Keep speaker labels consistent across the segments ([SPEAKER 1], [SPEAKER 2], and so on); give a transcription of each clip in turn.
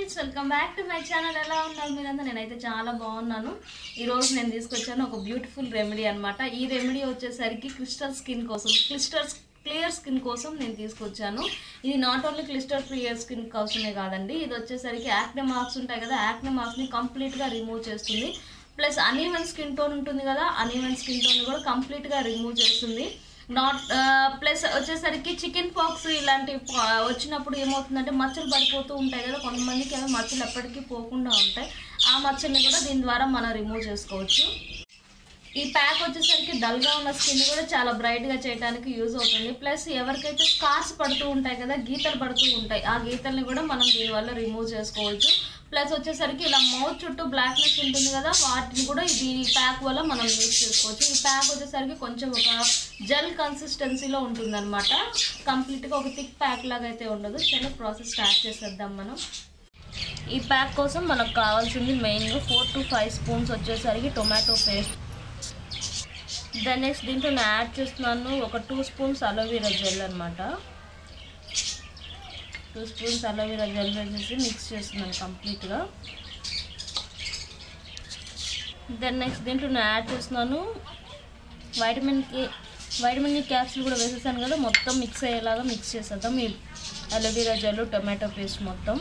[SPEAKER 1] friends welcome back to my channel ఎలా ఉన్నారు మీరంతా నేనైతే చాలా బాగున్నాను ఈ రోజు నేను తీసుకొచ్చాను ఒక బ్యూటిఫుల్ రెమెడీ అన్నమాట ఈ రెమెడీ వచ్చేసరికి క్రిస్టల్ స్కిన్ కోసం క్రిస్టల్ క్లియర్ స్కిన్ కోసం నేను తీసుకొచ్చాను ఇది not only crystal clear skin కోసమే కాదండి ఇది వచ్చేసరికి యాక్నే మార్క్స్ ఉంటాయి కదా యాక్నే మార్క్స్ని కంప్లీట్గా రిమూవ్ చేస్తుంది ప్లస్ అనీవెన్ స్కిన్ టోన్ ఉంటుంది కదా అనీవెన్ స్కిన్ టోన్ కూడా కంప్లీట్గా రిమూవ్ చేస్తుంది నాట్ ప్లస్ వచ్చేసరికి చికెన్ పాక్స్ ఇలాంటి పా- వచ్చినప్పుడు ఏమవుతుందంటే మచ్చలు పడిపోతూ ఉంటాయి కదా కొంతమందికి ఏమో మచ్చలు ఎప్పటికీ పోకుండా ఉంటాయి ఆ మచ్చల్ని కూడా దీని ద్వారా మనం రిమూవ్ చేసుకోవచ్చు ఈ ప్యాక్ వచ్చేసరికి డల్గా ఉన్న స్కిన్ కూడా చాలా బ్రైట్గా చేయడానికి యూజ్ అవుతుంది ప్లస్ ఎవరికైతే స్కార్స్ పడుతూ ఉంటాయి కదా గీతలు పడుతూ ఉంటాయి ఆ గీతల్ని కూడా మనం దీనివల్ల రిమూవ్ చేసుకోవచ్చు ప్లస్ వచ్చేసరికి ఇలా మౌత్ చుట్టూ బ్లాక్నెస్ ఉంటుంది కదా వాటిని కూడా ఇది ఈ ప్యాక్ వల్ల మనం యూజ్ చేసుకోవచ్చు ఈ ప్యాక్ వచ్చేసరికి కొంచెం ఒక జెల్ కన్సిస్టెన్సీలో ఉంటుంది అనమాట కంప్లీట్గా ఒక థిక్ ప్యాక్ లాగా అయితే ఉండదు చలో ప్రాసెస్ స్టార్ట్ చేసేద్దాం మనం ఈ ప్యాక్ కోసం మనకు కావాల్సింది మెయిన్గా ఫోర్ టు ఫైవ్ స్పూన్స్ వచ్చేసరికి టొమాటో పేస్ట్ దాని నెక్స్ట్ దీంట్లో నేను యాడ్ చేస్తున్నాను ఒక టూ స్పూన్స్ అలోవెరా జెల్ అనమాట టూ స్పూన్స్ అలోవెరా జెల్ వేసేసి మిక్స్ చేస్తున్నాను కంప్లీట్గా దాని నెక్స్ట్ దీంట్లో నేను యాడ్ చేస్తున్నాను వైటమిన్ కి వైటమిన్ ఈ క్యాప్సూల్ కూడా వేసేసాను కదా మొత్తం మిక్స్ అయ్యేలాగా మిక్స్ చేసేద్దాం ఈ అలోవెరా జెల్ టొమాటో పేస్ట్ మొత్తం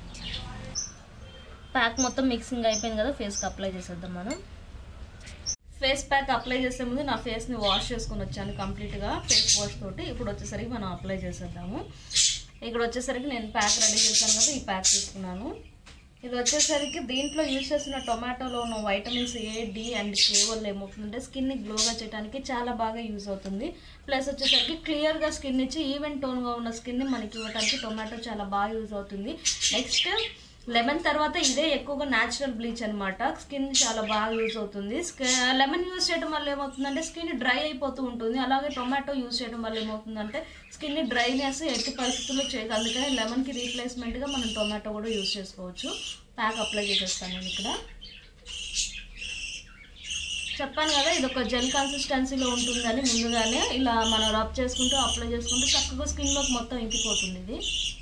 [SPEAKER 1] ప్యాక్ మొత్తం మిక్సింగ్ అయిపోయింది కదా ఫేస్కి అప్లై చేసేద్దాం మనం ఫేస్ ప్యాక్ అప్లై చేసే ముందు నా ఫేస్ని వాష్ చేసుకొని వచ్చాను కంప్లీట్గా ఫేస్ వాష్ తోటి ఇప్పుడు వచ్చేసరికి మనం అప్లై చేసేద్దాము ఇక్కడ వచ్చేసరికి నేను ప్యాక్ రెడీ చేశాను కదా ఈ ప్యాక్ తీసుకున్నాను ఇది వచ్చేసరికి దీంట్లో యూజ్ చేసిన టొమాటోలో ఉన్న vitamins A D and K వల్ల ఏమవుతుందంటే స్కిన్ని గ్లోగా చేయడానికి చాలా బాగా యూజ్ అవుతుంది ప్లస్ వచ్చేసరికి క్లియర్గా స్కిన్ ఇచ్చి ఈవెన్ టోన్గా ఉన్న స్కిన్ని మనకి ఇవ్వడానికి టొమాటో చాలా బాగా యూజ్ అవుతుంది నెక్స్ట్ లెమన్ తర్వాత ఇదే ఎక్కువగా న్యాచురల్ బ్లీచ్ అనమాట స్కిన్ చాలా బాగా యూజ్ అవుతుంది లెమన్ యూజ్ చేయడం వల్ల ఏమవుతుందంటే స్కిన్ డ్రై అయిపోతూ ఉంటుంది అలాగే టొమాటో యూజ్ చేయడం వల్ల ఏమవుతుందంటే స్కిన్ డ్రైనెస్ ఎట్టి పరిస్థితుల్లో చేయదు అందుకని లెమన్కి రీప్లేస్మెంట్గా మనం టొమాటో కూడా యూజ్ చేసుకోవచ్చు ప్యాక్ అప్లై చేసేస్తాను నేను ఇక్కడ చెప్పాను కదా ఇది ఒక జెల్ కన్సిస్టెన్సీలో ఉంటుందని ముందుగానే ఇలా మనం రబ్ చేసుకుంటూ అప్లై చేసుకుంటూ చక్కగా స్కిన్లోకి మొత్తం ఇంకిపోతుంది ఇది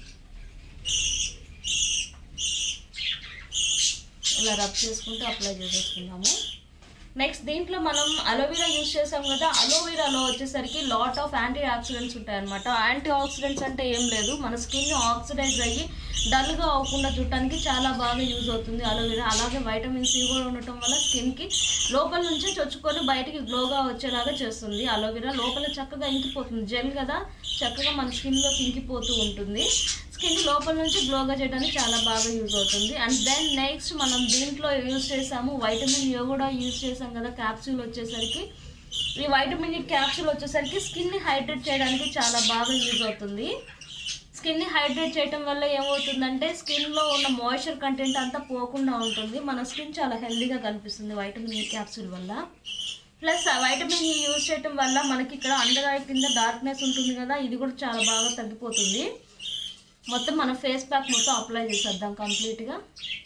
[SPEAKER 1] ఇలా రబ్ చేసుకుంటూ అప్లై చేసేసుకుందాము నెక్స్ట్ దీంట్లో మనం అలోవెరా యూజ్ చేసాం కదా అలోవెరాలో వచ్చేసరికి లాట్ ఆఫ్ యాంటీ ఆక్సిడెంట్స్ ఉంటాయన్నమాట యాంటీ ఆక్సిడెంట్స్ అంటే ఏం లేదు మన స్కిన్ ఆక్సిడైజ్ అయ్యి డల్గా అవ్వకుండా చూడటానికి చాలా బాగా యూజ్ అవుతుంది అలోవెరా అలాగే వైటమిన్ సి కూడా ఉండటం వల్ల స్కిన్కి లోపల నుంచే చొచ్చుకొని బయటికి గ్లోగా వచ్చేలాగా చేస్తుంది అలోవెరా లోపల చక్కగా ఇంకిపోతుంది జెల్ కదా చక్కగా మన స్కిన్లోకి ఇంకిపోతూ ఉంటుంది స్కిన్ లోపల నుంచి గ్లోగా చేయడానికి చాలా బాగా యూజ్ అవుతుంది అండ్ దెన్ నెక్స్ట్ మనం దీంట్లో యూజ్ చేసాము వైటమిన్ ఏ కూడా యూజ్ చేసాం కదా క్యాప్సూల్ వచ్చేసరికి ఈ వైటమిన్ ఈ క్యాప్సూల్ వచ్చేసరికి స్కిన్ని హైడ్రేట్ చేయడానికి చాలా బాగా యూజ్ అవుతుంది స్కిన్ని హైడ్రేట్ చేయడం వల్ల ఏమవుతుందంటే స్కిన్లో ఉన్న మాయిశ్చర్ కంటెంట్ అంతా పోకుండా ఉంటుంది మన స్కిన్ చాలా హెల్దీగా కనిపిస్తుంది వైటమిన్ ఈ క్యాప్సూల్ వల్ల ప్లస్ వైటమిన్ ఈ యూజ్ చేయడం వల్ల మనకి ఇక్కడ అండర్ ఐ కింద డార్క్నెస్ ఉంటుంది కదా ఇది కూడా చాలా బాగా తగ్గిపోతుంది మొత్తం మన ఫేస్ ప్యాక్ మొత్తం అప్లై చేసేద్దాం కంప్లీట్గా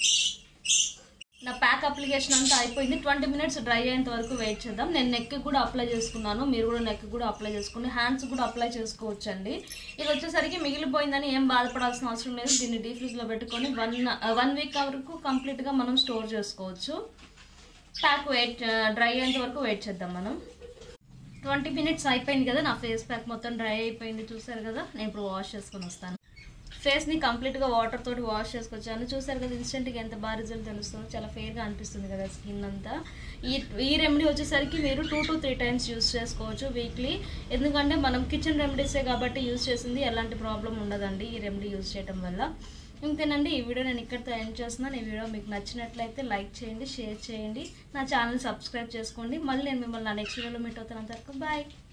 [SPEAKER 1] నా ప్యాక్ అప్లికేషన్ అంతా అయిపోయింది ట్వంటీ మినిట్స్ డ్రై అయ్యేంత వరకు వెయిట్ చేద్దాం నేను నెక్ కూడా అప్లై చేసుకున్నాను మీరు కూడా నెక్ కూడా అప్లై చేసుకుని హ్యాండ్స్ కూడా అప్లై చేసుకోవచ్చు అండి ఇది వచ్చేసరికి మిగిలిపోయిందని ఏం బాధపడాల్సిన అవసరం లేదు దీన్ని డీ ఫ్రిడ్జ్లో పెట్టుకొని వన్ వన్ వీక్ వరకు కంప్లీట్గా మనం స్టోర్ చేసుకోవచ్చు ప్యాక్ వెయిట్ డ్రై అయ్యేంత వరకు వెయిట్ చేద్దాం మనం ట్వంటీ మినిట్స్ అయిపోయింది కదా నా ఫేస్ ప్యాక్ మొత్తం డ్రై అయిపోయింది చూసారు కదా నేను ఇప్పుడు వాష్ చేసుకొని వస్తాను ఫేస్ని కంప్లీట్గా వాటర్ తోటి వాష్ చేసుకొచ్చాను చూసారు కదా ఇన్స్టెంట్గా ఎంత బాగా రిజల్ట్ తెలుస్తుందో చాలా ఫేర్గా అనిపిస్తుంది కదా స్కిన్ అంతా ఈ ఈ రెమెడీ వచ్చేసరికి మీరు two to three times use చేసుకోవచ్చు వీక్లీ ఎందుకంటే మనం కిచెన్ రెమెడీసే కాబట్టి యూస్ చేసింది ఎలాంటి ప్రాబ్లం ఉండదండి ఈ రెమెడీ యూస్ చేయడం వల్ల ఇంతేనండి ఈ వీడియో నేను ఇక్కడితో ఎండ్ చేస్తున్నాను ఈ వీడియో మీకు నచ్చినట్లయితే లైక్ చేయండి షేర్ చేయండి నా ఛానల్ సబ్స్క్రైబ్ చేసుకోండి మళ్ళీ నేను మిమ్మల్ని నా నెక్స్ట్ వీడియోలో మీట్ అవుతాను అంతవరకు బాయ్